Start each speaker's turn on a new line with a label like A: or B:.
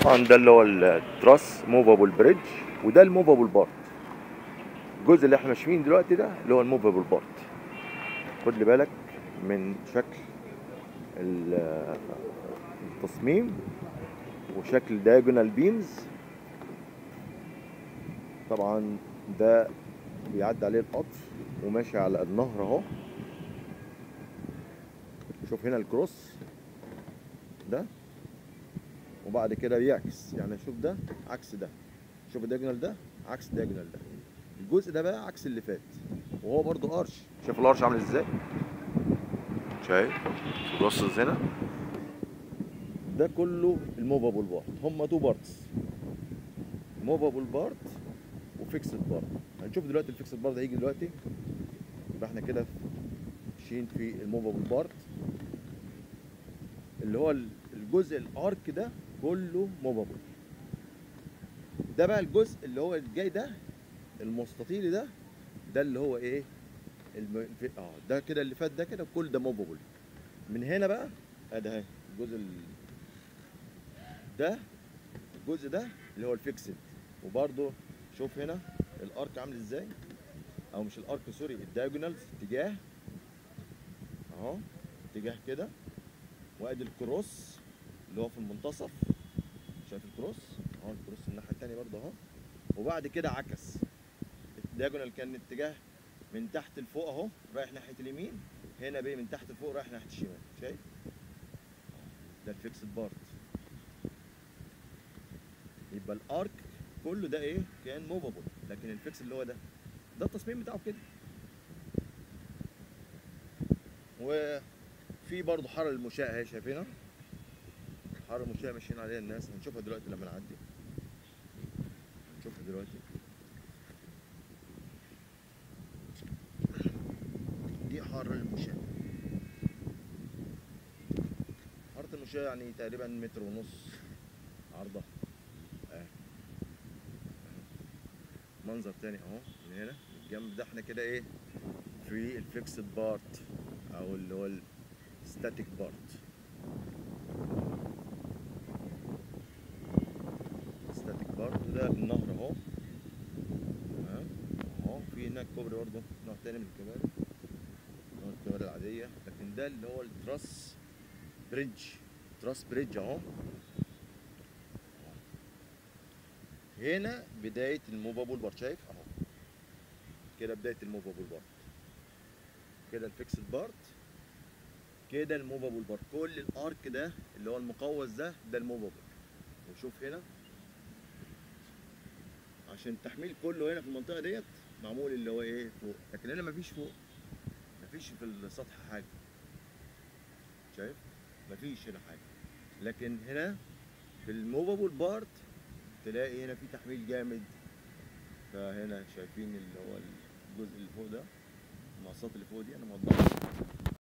A: طبعا ده اللي هو التراس موفابل بريدج وده الموفابل بارت الجزء اللي احنا ماشيين دلوقتي ده اللي هو الموفابل بارت خد لي بالك من شكل ال- التصميم وشكل دايجونال بيمز طبعا ده بيعدي عليه القطر وماشي على النهر اهو شوف هنا الكروس ده وبعد كده بيعكس يعني شوف ده عكس ده شوف الدياجونال ده عكس الدياجونال ده الجزء ده بقى عكس اللي فات وهو برضو ارش شوف الارش عامل ازاي شايف بص هنا ده كله الموفابل بارت هم تو بارتس موفابل بارت وفيكسد بارت هنشوف دلوقتي الفيكسد بارت هيجي دلوقتي يبقى احنا كده ماشيين في الموفابل بارت اللي هو الجزء الارك ده كله موفابل ده بقى الجزء اللي هو الجاي ده المستطيلي ده ده اللي هو ايه الم... في... اه ده كده اللي فات ده كده كل ده موفابل من هنا بقى ادي اهي الجزء ال... ده الجزء ده اللي هو الفيكسد وبرده شوف هنا الارك عامل ازاي او مش الارك سوري الدايجونالز اتجاه اهو اتجاه كده وادي الكروس اللي هو في المنتصف شايف الكروس اهو الكروس الناحيه الثانيه برضه اهو وبعد كده عكس الدياجونال كان اتجاه من تحت لفوق اهو رايح ناحيه اليمين هنا بيه من تحت لفوق رايح ناحيه الشمال شايف ده الفيكسد بارت يبقى الارك كله ده ايه كان موفابل لكن الفيكس اللي هو ده ده التصميم بتاعه كده وفي برضه حاره المشاة اهي شايفينها حاره المشاة ماشيين عليها الناس هنشوفها دلوقتي لما نعدي هنشوفها دلوقتي دي حاره المشاة حاره المشاة يعني تقريبا متر ونص عرضها اهي منظر تاني اهو من هنا من الجنب ده احنا كده ايه في الفيكسد بارت او اللي هو الستاتيك بارت ستاتيك بارت ده النهر اهو تمام اهو في هناك كوبري برضه نوع تاني من الكباري نوع الكباري العادية لكن ده اللي هو التراس بريدج تراس بريدج اهو هنا بداية الموفابل بارت شايف اهو كده بداية الموفابل بارت كده الفيكسد بارت كده الموفابل بارت كل الارك ده اللي هو المقوس ده ده الموفابل وشوف هنا عشان التحميل كله هنا في المنطقة ديت معمول اللي هو ايه فوق لكن هنا مفيش فوق مفيش في السطح حاجة شايف مفيش هنا حاجة لكن هنا في الموفابل بارت تلاقي هنا في تحميل جامد فهنا شايفين اللي هو الجزء اللي فوق ده المقصات اللي فوق دي انا موضحها